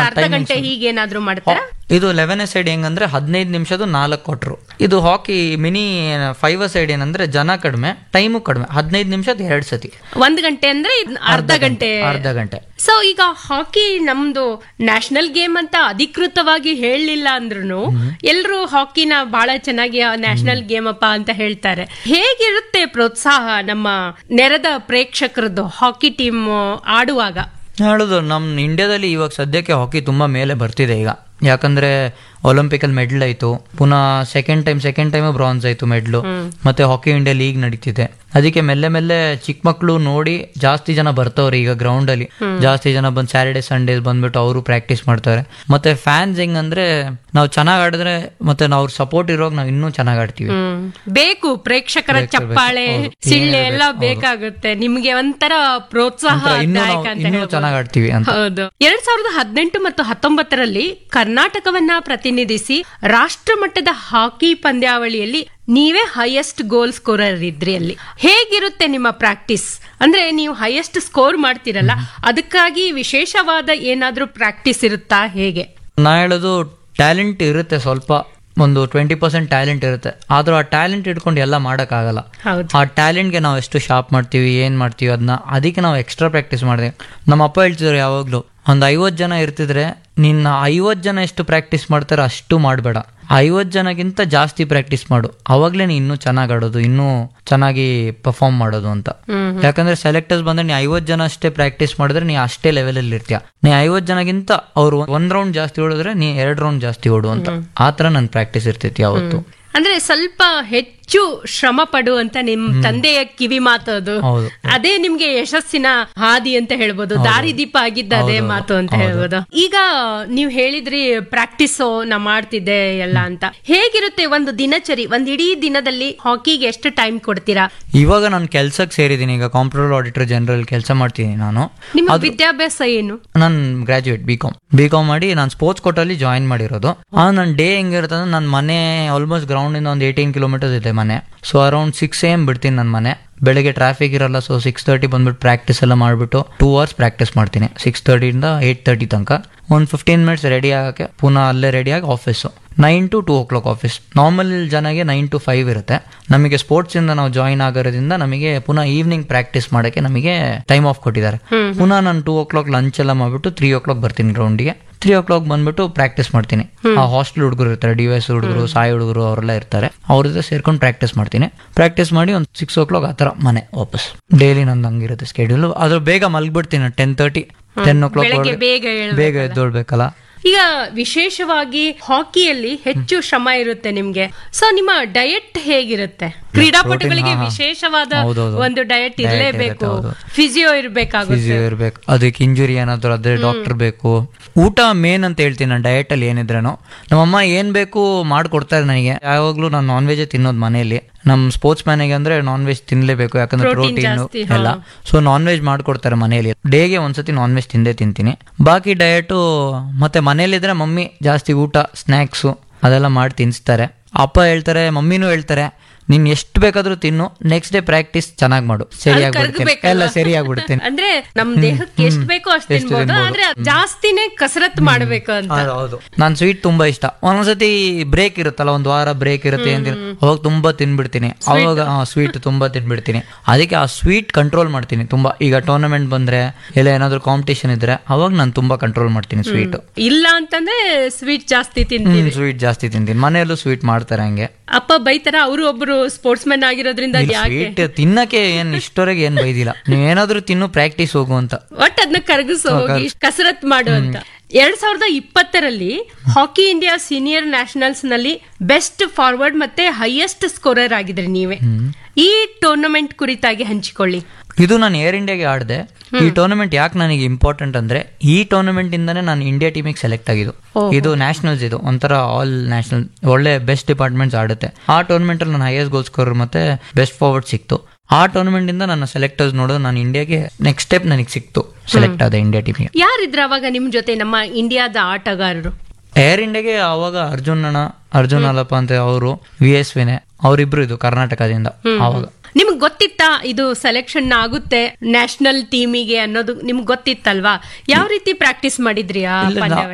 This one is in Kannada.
ಅರ್ಧ ಗಂಟೆ ಹೀಗೇನಾದ್ರೂ ಮಾಡ್ತಾರಾ ಇದು ಲೆವೆನ್ ಸೈಡ್ ಹೆಂಗಂದ್ರೆ ಹದಿನೈದು ನಿಮಿಷದ್ದು ನಾಲ್ಕು ಕೊಟ್ರು ಇದು ಹಾಕಿ ಮಿನಿ ಫೈವ್ ಸೈಡ್ ಏನಂದ್ರೆ ಜನ ಕಡಿಮೆ ಟೈಮು ಕಡಿಮೆ ಹದಿನೈದು ನಿಮಿಷದ ಎರಡು ಸತಿ ಒಂದ್ ಗಂಟೆ ಅಂದ್ರೆ ಇದ್ ಅರ್ಧ ಗಂಟೆ ಅರ್ಧ ಗಂಟೆ ಸೊ ಈಗ ಹಾಕಿ ನಮ್ದು ನ್ಯಾಷನಲ್ ಗೇಮ್ ಅಂತ ಅಧಿಕೃತವಾಗಿ ಹೇಳಲಿಲ್ಲ ಅಂದ್ರೂ ಎಲ್ರು ಹಾಕಿನ ಬಹಳ ಚೆನ್ನಾಗಿ ನ್ಯಾಷನಲ್ ಗೇಮ್ ಅಪ್ಪ ಅಂತ ಹೇಳ್ತಾರೆ ಹೇಗಿರುತ್ತೆ ಪ್ರೋತ್ಸಾಹ ನಮ್ಮ ನೆರೆದ ಪ್ರೇಕ್ಷಕರದ್ದು ಹಾಕಿ ಟೀಮ್ ಆಡುವಾಗ ಹೇಳುದು ನಮ್ಮ ಇಂಡಿಯಾದಲ್ಲಿ ಇವಾಗ ಸದ್ಯಕ್ಕೆ ಹಾಕಿ ತುಂಬಾ ಮೇಲೆ ಬರ್ತಿದೆ ಈಗ ಯಾಕಂದ್ರೆ ಒಲಿಂಪಿಕಲ್ಲಿ ಮೆಡಲ್ ಆಯ್ತು ಪುನಃ second time second time bronze ಆಯ್ತು ಮೆಡ್ಲು ಮತ್ತೆ ಹಾಕಿ ಇಂಡಿಯಾ ಲೀಗ್ ನಡೀತಿದೆ ಅದಕ್ಕೆ ಮೆಲ್ಲೆ ಮೆಲ್ಲೆ ಚಿಕ್ಕ ಮಕ್ಳು ನೋಡಿ ಜಾಸ್ತಿ ಜನ ಬರ್ತವ್ರೆ ಈಗ ಗ್ರೌಂಡ್ ಅಲ್ಲಿ ಜಾಸ್ತಿ ಜನ ಬಂದು ಸ್ಯಾಟರ್ಡೆ ಸಂಡೇಸ್ ಬಂದ್ಬಿಟ್ಟು ಅವರು ಪ್ರಾಕ್ಟೀಸ್ ಮಾಡ್ತಾರೆ ಮತ್ತೆ ಫ್ಯಾನ್ಸ್ ಹೆಂಗಂದ್ರೆ ನಾವು ಚೆನ್ನಾಗ್ ಆಡಿದ್ರೆ ಮತ್ತೆ ನಾವು ಸಪೋರ್ಟ್ ಇರೋವಾಗ ನಾವು ಇನ್ನೂ ಚೆನ್ನಾಗ್ ಆಡ್ತೀವಿ ಹ್ಮ್. ಬೇಕು ಪ್ರೇಕ್ಷಕರ ಚಪ್ಪಾಳೆ ಸಿಳ್ಳೆ ಎಲ್ಲ ಬೇಕಾಗುತ್ತೆ ನಿಮ್ಗೆ ಒಂಥರ ಪ್ರೋತ್ಸಾಹ ಇನ್ನೂ ನಾವು ದಾಯಕ ಅಂತ ಇನ್ನೂ ಹೇಳ್ಬೋದು. ಚೆನ್ನಾಗ್ ಆಡ್ತೀವಿ ಅಂತ ಹೌದು ಎರಡ್ ಸಾವಿರದ ಹದಿನೆಂಟು ಮತ್ತು ಹತ್ತೊಂಬತ್ತರಲ್ಲಿ ಕರ್ನಾಟಕವನ್ನ ಪ್ರತಿನಿಧಿಸಿ ರಾಷ್ಟ್ರ ಮಟ್ಟದ ಹಾಕಿ ಪಂದ್ಯಾವಳಿಯಲ್ಲಿ ನೀವೇ ಹೈಯೆಸ್ಟ್ ಗೋಲ್ ಸ್ಕೋರರ್ ಇದ್ರಿ ಅಲ್ಲಿ ಹೇಗಿರುತ್ತೆ ನಿಮ್ಮ ಪ್ರಾಕ್ಟೀಸ್ ಅಂದ್ರೆ ನೀವು ಹೈಯೆಸ್ಟ್ ಸ್ಕೋರ್ ಮಾಡ್ತಿರಲ್ಲ ಅದಕ್ಕಾಗಿ ವಿಶೇಷವಾದ ಏನಾದ್ರೂ ಪ್ರಾಕ್ಟೀಸ್ ಇರುತ್ತಾ ಹೇಗೆ ನಾ ಹೇಳೋದು ಟ್ಯಾಲೆಂಟ್ ಇರುತ್ತೆ ಸ್ವಲ್ಪ ಒಂದು ಟ್ವೆಂಟಿ ಪರ್ಸೆಂಟ್ ಟ್ಯಾಲೆಂಟ್ ಇರುತ್ತೆ ಆದ್ರೂ ಆ ಟ್ಯಾಲೆಂಟ್ ಇಟ್ಕೊಂಡು ಎಲ್ಲ ಮಾಡೋಕ್ಕಾಗಲ್ಲ ಹೌದು ಆ ಟ್ಯಾಲೆಂಟ್ಗೆ ನಾವು ಎಷ್ಟು ಶಾರ್ಪ್ ಮಾಡ್ತೀವಿ ಏನು ಮಾಡ್ತೀವಿ ಅದನ್ನ ಅದಕ್ಕೆ ನಾವು ಎಕ್ಸ್ಟ್ರಾ ಪ್ರಾಕ್ಟೀಸ್ ಮಾಡಿದೆ ನಮ್ಮ ಅಪ್ಪ ಹೇಳ್ತಿದ್ರು ಯಾವಾಗಲೂ ಒಂದು ಐವತ್ತು ಜನ ಇರ್ತಿದ್ರೆ ನಿನ್ನ ಐವತ್ತು ಜನ ಎಷ್ಟು ಪ್ರಾಕ್ಟೀಸ್ ಮಾಡ್ತಾರೆ ಅಷ್ಟು ಮಾಡಬೇಡ ಐವತ್ತು ಜನಗಿಂತ ಜಾಸ್ತಿ ಪ್ರಾಕ್ಟೀಸ್ ಮಾಡು ಅವಾಗಲೇ ನೀನು ಇನ್ನೂ ಚೆನ್ನಾಗಿ ಆಡೋದು ಇನ್ನೂ ಚೆನ್ನಾಗಿ ಪರ್ಫಾರ್ಮ್ ಮಾಡೋದು ಅಂತ ಯಾಕಂದ್ರೆ ಸೆಲೆಕ್ಟರ್ಸ್ ಬಂದ್ರೆ ನೀ ಐವತ್ತು ಜನ ಅಷ್ಟೇ ಪ್ರಾಕ್ಟೀಸ್ ಮಾಡಿದ್ರೆ ನೀ ಅಷ್ಟೇ ಲೆವೆಲಲ್ಲಿ ಇರ್ತೀಯ ನೀ ಐವತ್ತು ಜನಗಿಂತ ಅವ್ರು ಒಂದ್ ರೌಂಡ್ ಜಾಸ್ತಿ ಓಡಿದ್ರೆ ನೀ ಎರಡು ರೌಂಡ್ ಜಾಸ್ತಿ ಓಡು ಅಂತ ಆ ಥರ ನನ್ನ ಪ್ರಾಕ್ಟೀಸ್ ಇರ್ತೈತಿ ಯಾವತ್ತು ಅಂದ್ರೆ ಸ್ವಲ್ಪ ಹೆಚ್ಚು ಶ್ರಮ ಪಡು ಅಂತ ನಿಮ್ ತಂದೆಯ ಕಿವಿ ಮಾತು ಅದು ಹೌದು ಅದೇ ನಿಮ್ಗೆ ಯಶಸ್ಸಿನ ಹಾದಿ ಅಂತ ಹೇಳ್ಬೋದು ದಾರಿದೀಪ ಆಗಿದ್ದ ಅದೇ ಮಾತು ಅಂತ ಹೇಳ್ಬೋದು ಈಗ ನೀವ್ ಹೇಳಿದ್ರಿ ಪ್ರಾಕ್ಟೀಸ್ ನಾ ಮಾಡ್ತಿದ್ದೆ ಎಲ್ಲ ಅಂತ ಹೇಗಿರುತ್ತೆ ಒಂದು ದಿನಚರಿ ಒಂದ್ ಇಡೀ ದಿನದಲ್ಲಿ ಹಾಕಿಗೆ ಎಷ್ಟು ಟೈಮ್ ಕೊಡ್ತೀರಾ ಇವಾಗ ನಾನು ಕೆಲ್ಸಕ್ಕೆ ಸೇರಿದ್ದೀನಿ ಈಗ ಕಾಂಪ್ಯೂಟರ್ ಆಡಿಟರ್ ಜನರಲ್ ಕೆಲಸ ಮಾಡ್ತೀನಿ ನಾನು ನಿಮ್ಮ ವಿದ್ಯಾಭ್ಯಾಸ ಏನು ನಾನು graduate B com B com ಮಾಡಿ ನಾನು ಸ್ಪೋರ್ಟ್ಸ್ ಕೋಟಲ್ಲಿ ಜಾಯಿನ್ ಮಾಡಿರೋದು ಆ ನನ್ನ ಡೇ ಹೆಂಗಿರುತ್ತೆ ಅಂದ್ರೆ ನನ್ನ ಮನೆ ಆಲ್ಮೋಸ್ಟ್ ಗ್ರೌಂಡ್ ಇಂದ ಒಂದು ಏಯ್ಟೀನ್ ಕಿಲೋಮೀಟರ್ಸ್ ಇದೆ ಮನೆ so around six A M ಬಿಡ್ತೀನಿ ನನ್ನ ಮನೆ ಬೆಳಗ್ಗೆ ಟ್ರಾಫಿಕ್ ಇರಲ್ಲ ಸೊ ಸಿಕ್ಸ್ ತರ್ಟಿ ಬಂದ್ಬಿಟ್ಟು ಪ್ರಾಕ್ಟೀಸ್ ಎಲ್ಲ ಮಾಡಿಬಿಟ್ಟು ಟೂ ಅವರ್ಸ್ ಪ್ರಾಕ್ಟೀಸ್ ಮಾಡ್ತೀನಿ ಸಿಕ್ಸ್ ತರ್ಟಿಯಿಂದ ಏಯ್ಟ್ ತರ್ಟಿ ತನಕ ಒಂದು ಫಿಫ್ಟೀನ್ ಮಿನಿಟ್ಸ್ ರೆಡಿ ಆಗಕ್ಕೆ ಪುನಃ ಅಲ್ಲೇ ರೆಡಿಯಾಗಿ office nine to two o'clock office normal ಜನಗೆ ನೈನ್ ಟು ಫೈವ್ ಇರುತ್ತೆ ನಮಗೆ ಸ್ಪೋರ್ಟ್ಸ್ ಇಂದ ನಾವು ಜಾಯಿನ್ ಆಗೋದ್ರಿಂದ ನಮಗೆ ಪುನಃ ಈವ್ನಿಂಗ್ ಪ್ರಾಕ್ಟೀಸ್ ಮಾಡಕ್ಕೆ ನಮಗೆ ಟೈಮ್ ಆಫ್ ಕೊಟ್ಟಿದ್ದಾರೆ ಪುನಃ ನಾನು ಟೂ ಓ ಕ್ಲಾಕ್ ಲಂಚ್ ಎಲ್ಲ ಮಾಡ್ಬಿಟ್ಟು ತ್ರೀ ಓ ಕ್ಲಾಕ್ ಬರ್ತೀನಿ ಗ್ರೌಂಡ್ಗೆ ತ್ರೀ ಓ ಕ್ಲಾಕ್ ಬಂದ್ಬಿಟ್ಟು ಪ್ರಾಕ್ಟೀಸ್ ಮಾಡ್ತೀನಿ ಆ ಹಾಸ್ಟೆಲ್ ಹುಡುಗರು ಇರ್ತಾರೆ ಡಿ ಎಸ್ ಹುಡುಗರು ಸಾಯಿ ಹುಡುಗರು ಅವರೆಲ್ಲ ಇರ್ತಾರೆ ಅವ್ರ ಜೊತೆ ಸೇರ್ಕೊಂಡು ಪ್ರಾಕ್ಟೀಸ್ ಮಾಡ್ತೀನಿ ಪ್ರಾಕ್ಟೀಸ್ ಮಾಡಿ ಒಂದು ಸಿಕ್ಸ್ ಓ ಕ್ಲಾಕ್ ಆ ಥರ ಮನೆ ವಾಪಸ್ ಡೈಲಿ ನಂದು ಹಂಗಿರುತ್ತೆ ಸ್ಕೆಡ್ಯೂಲ್ ಅದ್ರ ಬೇಗ ಮಲ್ಗ್ಬಿಡ್ತೀನಿ ten thirty ten o'clock ಬೆಳಗ್ಗೆ ಬೇಗ ಏಳ್ಬೇಕು. ಬೇಗ ಎದ್ದೋಳ್ಬೇಕಲ್ಲ ಈಗ ವಿಶೇಷವಾಗಿ ಹಾಕಿಯಲ್ಲಿ ಹೆಚ್ಚು ಶ್ರಮ ಇರುತ್ತೆ ನಿಮ್ಗೆ ಸೊ ನಿಮ್ಮ ಡಯಟ್ ಹೇಗಿರುತ್ತೆ ಕ್ರೀಡಾಪಟುಗಳಿಗೆ ಹಾ, ಹಾ. ವಿಶೇಷವಾದ ಹೌದೌದು. ಒಂದು ಡಯಟ್ Diet ಇರಲೇಬೇಕು ಇರುತ್ತೆ, ಹೌದು. ಫಿಸಿಯೋ ಇರಬೇಕಾಗುತ್ತೆ ಫಿಸಿಯೋ ಇರ್ಬೇಕು ಅದಕ್ಕೆ ಇಂಜುರಿ ಏನಾದ್ರು ಅದೇ ಡಾಕ್ಟರ್ ಬೇಕು ಊಟ ಮೇನ್ ಅಂತ ಹೇಳ್ತೀನಿ ನಾನು ಡಯಟ್ ಅಲ್ಲಿ ಏನಿದ್ರೇನು ನಮ್ಮಮ್ಮ ಏನ್ ಬೇಕು ಮಾಡ್ಕೊಡ್ತಾರೆ ನನಗೆ ಯಾವಾಗ್ಲೂ ನಾನು ನಾನ್ ವೆಜ್ ತಿನ್ನೋದು ಮನೆಯಲ್ಲಿ ನಮ್ ಸ್ಪೋರ್ಟ್ಸ್ ಮ್ಯಾನಿಗೆ ಅಂದ್ರೆ ನಾನ್ ವೆಜ್ ತಿನ್ಲೇಬೇಕು ಯಾಕಂದ್ರೆ Protein ಪ್ರೋಟೀನ್ ಜಾಸ್ತಿ, ಎಲ್ಲ ಸೊ ನಾನ್ ವೆಜ್ ಮಾಡ್ಕೊಡ್ತಾರೆ ಮನೆಯಲ್ಲಿ ಡೇಗೆ ಒಂದ್ಸತಿ ನಾನ್ ವೆಜ್ ತಿಂದೇ ತಿಂತೀನಿ ಬಾಕಿ ಡಯಟು ಮತ್ತೆ ಮನೇಲಿದ್ರೆ ಮಮ್ಮಿ ಜಾಸ್ತಿ ಊಟ ಸ್ನ್ಯಾಕ್ಸು ಅದೆಲ್ಲ ಮಾಡಿ ತಿನ್ನಿಸ್ತಾರೆ ಅಪ್ಪ ಹೇಳ್ತಾರೆ ಮಮ್ಮಿನೂ ಹೇಳ್ತಾರೆ ನೀನ್ ಎಷ್ಟು ಬೇಕಾದ್ರೂ ತಿನ್ನು ನೆಕ್ಸ್ಟ್ ಡೇ ಪ್ರಾಕ್ಟೀಸ್ ಚೆನ್ನಾಗಿ ಮಾಡು ಸರಿಯಾಗಿ ಬಿಡ್ತೀನಿ ಕರ್ಗ್ಬೇಕಲ್ಲ? ಎಲ್ಲ ಸರಿಯಾಗಿ ಬಿಡ್ತೀನಿ ಅಂದ್ರೆ ನಮ್ ದೇಹಕ್ಕೆ ಎಷ್ಟು ಬೇಕೋ ಅಷ್ಟು ಎಷ್ಟು ತಿನ್ಬೋದು ತಿನ್ಬೋದು. ಆದ್ರೆ ಅದ್ ಜಾಸ್ತಿನೇ ಕಸರತ್ ಮಾಡ್ಬೇಕು ಅಂತ ಹೌದು ನಾನು ಸ್ವೀಟ್ ತುಂಬಾ ಇಷ್ಟ ಒಂದೊಂದ್ಸತಿ ಬ್ರೇಕ್ ಇರುತ್ತಲ್ಲ ಒಂದ್ ವಾರ ಬ್ರೇಕ್ ಇರುತ್ತೆ ಏನ್ ಅವಾಗ ತುಂಬಾ ತಿನ್ಬಿಡ್ತೀನಿ ಅವಾಗ ಸ್ವೀಟ್ ತುಂಬಾ ತಿನ್ಬಿಡ್ತೀನಿ ಅದಕ್ಕೆ ಆ ಸ್ವೀಟ್ ಕಂಟ್ರೋಲ್ ಮಾಡ್ತೀನಿ ತುಂಬಾ ಈಗ ಟೂರ್ನಮೆಂಟ್ ಬಂದ್ರೆ ಇಲ್ಲ ಏನಾದ್ರು ಕಾಂಪಿಟೇಷನ್ ಇದ್ರೆ ಅವಾಗ ನಾನು ತುಂಬಾ ಕಂಟ್ರೋಲ್ ಮಾಡ್ತೀನಿ ಸ್ವೀಟ್ ಇಲ್ಲ ಅಂತಂದ್ರೆ ಸ್ವೀಟ್ ಜಾಸ್ತಿ ತಿಂತೀವಿ ಸ್ವೀಟ್ ಜಾಸ್ತಿ ತಿಂತೀನಿ ಮನೆಯಲ್ಲೂ ಸ್ವೀಟ್ ಮಾಡ್ತಾರೆ ಹಂಗೆ ಅಪ್ಪ ಬೈತಾರ ಅವರು ಒಬ್ರು ಸ್ಪೋರ್ಟ್ಸ್ ಮ್ಯಾನ್ ಆಗಿರೋದ್ರಿಂದ ಅದ್ ಯಾಕೆ ಸ್ವೀಟ್ ತಿನ್ನಕ್ಕೆ ಏನ್ ಇಷ್ಟವರೆಗೆ ಏನ್ ಬೈದಿಲ್ಲ ನೀವೇನಾದ್ರೂ ತಿನ್ನು ಪ್ರಾಕ್ಟೀಸ್ ಹೋಗು ಅಂತ ಒಟ್ ಅದನ್ನ ಕರಗಿಸು ಹೋಗಿ ಕಸರತ್ ಮಾಡು ಅಂತ ಎರಡ್ ಸಾವಿರದ ಇಪ್ಪತ್ತರಲ್ಲಿ ಹಾಕಿ ಇಂಡಿಯಾ ಸೀನಿಯರ್ ನ್ಯಾಷನಲ್ಸ್ ನಲ್ಲಿ ಬೆಸ್ಟ್ ಫಾರ್ವರ್ಡ್ ಮತ್ತೆ ಹೈಯೆಸ್ಟ್ ಸ್ಕೋರರ್ ಆಗಿದ್ರಿ ನೀವೇ ಈ ಟೂರ್ನಮೆಂಟ್ ಕುರಿತಾಗಿ ಹಂಚಿಕೊಳ್ಳಿ ಇದು ನಾನು ಏರ್ ಇಂಡಿಯಾಗೆ ಆಡಿದೆ ಈ ಟೂರ್ನಮೆಂಟ್ ಯಾಕೆ ನನಗೆ ಇಂಪಾರ್ಟೆಂಟ್ ಅಂದ್ರೆ ಈ ಟೂರ್ನಮೆಂಟ್ ಇಂದಾನೆ ನಾನು ಇಂಡಿಯಾ ಟೀಮಿಗೆ ಸೆಲೆಕ್ಟ್ ಆಗಿದ್ದು ಇದು ನ್ಯಾಷನಲ್ಸ್ ಇದು ಒಂಥರ ಆಲ್ ನ್ಯಾಷನಲ್ ಒಳ್ಳೆ ಬೆಸ್ಟ್ ಡಿಪಾರ್ಟ್ಮೆಂಟ್ಸ್ ಆಡುತ್ತೆ ಆ ಟೂರ್ನಮೆಂಟ್ ಅಲ್ಲಿ ನಾನು ಹೈಯೆಸ್ಟ್ ಗೋಲ್ ಸ್ಕೋರ್ ಮತ್ತೆ ಬೆಸ್ಟ್ ಫಾರ್ವರ್ಡ್ ಸಿಕ್ತು ಆ ಟೂರ್ನಮೆಂಟ್ ಇಂದ ನನ್ನ ಸೆಲೆಕ್ಟರ್ಸ್ ನೋಡೋದು ನಾನು ಇಂಡಿಯಾಗೆ ನೆಕ್ಸ್ಟ್ ಸ್ಟೆಪ್ ನನಗೆ ಸಿಕ್ತು ಸೆಲೆಕ್ಟ್ ಆದ ಇಂಡಿಯಾ ಟೀಮಿಗೆ ಯಾರಿದ್ರ ಅವಾಗ ನಿಮ್ ಜೊತೆ ನಮ್ಮ ಇಂಡಿಯಾದ ಆಟಗಾರರು ಏರ್ ಇಂಡಿಯಾಗೆ ಅವಾಗ ಅರ್ಜುನ್ ಅಣ್ಣ ಅರ್ಜುನ್ ಅಲ್ಲಪ್ಪ ಅಂತ ಅವರು ವಿ ಎಸ್ ವಿನೆ ಅವರಿಬ್ರು ಇದು ಕರ್ನಾಟಕದಿಂದ ಅವಾಗ ನಿಮ್ಗೆ ಗೊತ್ತಿತ್ತಾ ಇದು ಸೆಲೆಕ್ಷನ್ ಆಗುತ್ತೆ ನ್ಯಾಷನಲ್ ಟೀಮಿಗೆ ಅನ್ನೋದು ನಿಮ್ಗೆ ಗೊತ್ತಿತ್ತಲ್ವಾ ಯಾವ ರೀತಿ ಪ್ರಾಕ್ಟೀಸ್ ಮಾಡಿದ್ರಿ ಆ ಇಲ್ಲ, ನಾ- ಪಂದ್ಯಾವಳಿ